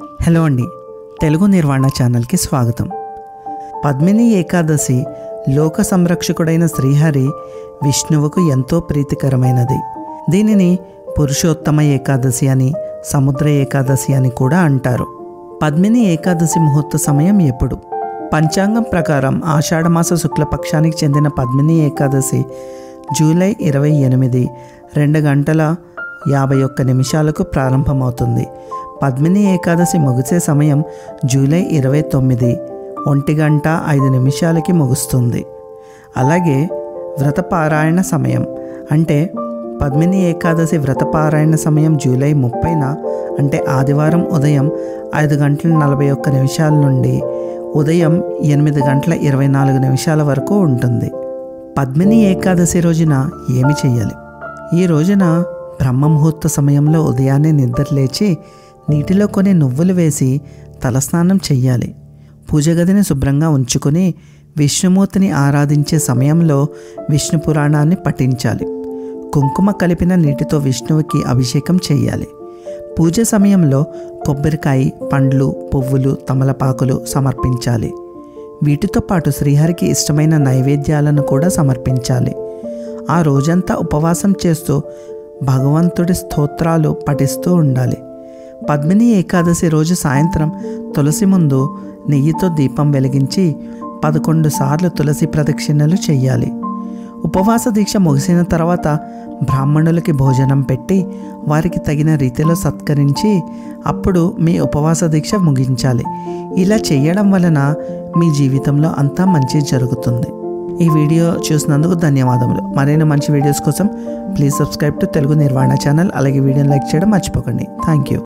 hello అండి తెలుగు నిర్వాణ ఛానల్కి స్వాగతం పద్మిని ఏకాదశి లోక సంరక్షకుడైన శ్రీహరి విష్ణువుకు ఎంతో ప్రీతికరమైనది దీనిని పురుషోత్తమ ఏకాదశి అని సముద్ర ఏకాదశి అని కూడా అంటారు పద్మిని ఏకాదశి ముహూర్త సమయం ఎప్పుడు పంచాంగం ప్రకారం ఆషాఢమాస శుక్లపక్షానికి చెందిన పద్మిని ఏకాదశి జూలై ఇరవై ఎనిమిది రెండు గంటల యాభై ఒక్క నిమిషాలకు ప్రారంభమవుతుంది పద్మిని ఏకాదశి ముగిసే సమయం జూలై ఇరవై తొమ్మిది ఒంటి గంట ఐదు నిమిషాలకి ముగుస్తుంది అలాగే వ్రతపారాయణ సమయం అంటే పద్మిని ఏకాదశి వ్రతపారాయణ సమయం జూలై ముప్పైన అంటే ఆదివారం ఉదయం ఐదు గంటల నలభై ఒక్క నిమిషాల నుండి ఉదయం ఎనిమిది గంటల ఇరవై నాలుగు నిమిషాల వరకు ఉంటుంది పద్మిని ఏకాదశి రోజున ఏమి చేయాలి ఈ రోజున బ్రహ్మ ముహూర్త సమయంలో ఉదయాన్నే నిద్రలేచి నీటిలో కొన్ని నువ్వులు వేసి తలస్నానం చెయ్యాలి పూజ గదిని శుభ్రంగా ఉంచుకొని విష్ణుమూర్తిని ఆరాధించే సమయంలో విష్ణు పురాణాన్ని పఠించాలి కుంకుమ కలిపిన నీటితో విష్ణువుకి అభిషేకం చేయాలి పూజ సమయంలో కొబ్బరికాయ పండ్లు పువ్వులు తమలపాకులు సమర్పించాలి వీటితో పాటు శ్రీహరికి ఇష్టమైన నైవేద్యాలను కూడా సమర్పించాలి ఆ రోజంతా ఉపవాసం చేస్తూ భగవంతుడి స్తోత్రాలు పఠిస్తూ ఉండాలి పద్మిని ఏకాదశి రోజు సాయంత్రం తులసి ముందు నెయ్యితో దీపం వెలిగించి పదకొండు సార్లు తులసి ప్రదక్షిణలు చెయ్యాలి ఉపవాస దీక్ష ముగిసిన తర్వాత బ్రాహ్మణులకి భోజనం పెట్టి వారికి తగిన రీతిలో సత్కరించి అప్పుడు మీ ఉపవాస దీక్ష ముగించాలి ఇలా చేయడం వలన మీ జీవితంలో అంతా మంచి జరుగుతుంది ఈ వీడియో చూసినందుకు ధన్యవాదములు మరిన్ని మంచి వీడియోస్ కోసం please subscribe to Telugu Nirvana channel అలాగే వీడియోని లైక్ చేయడం మర్చిపోకండి థ్యాంక్ యూ